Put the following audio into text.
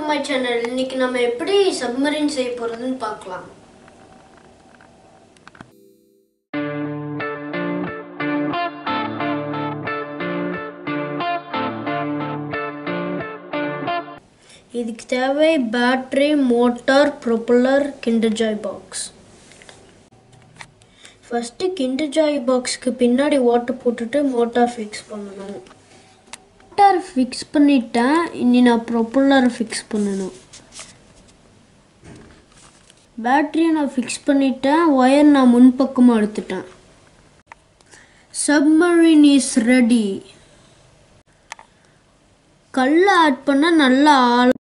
my channel இன்னைக்கு நம்ம எப்படி சப்மரீன் செய்ய போறதுன்னு பார்க்கலாம் இதுக்கு தேவை battery motor propeller Kinder joy box first Kinder joy பாக்ஸ்க்கு பின்னாடி வாட்டர் போட்டுட்டு மோட்டார் ஃபிக்ஸ் பண்ணணும் மோட்டார் ஃபிக்ஸ் பண்ணிட்டேன் இனி நான் ப்ரொப்பல்லர் ஃபிக்ஸ் பண்ணணும் பேட்டரியை நான் ஃபிக்ஸ் பண்ணிட்டேன் ஒயர் நான் முன்பக்கமாக எடுத்துட்டேன் சப்மரீன் இஸ் ரெடி கல் ஆட் பண்ண நல்லா ஆழ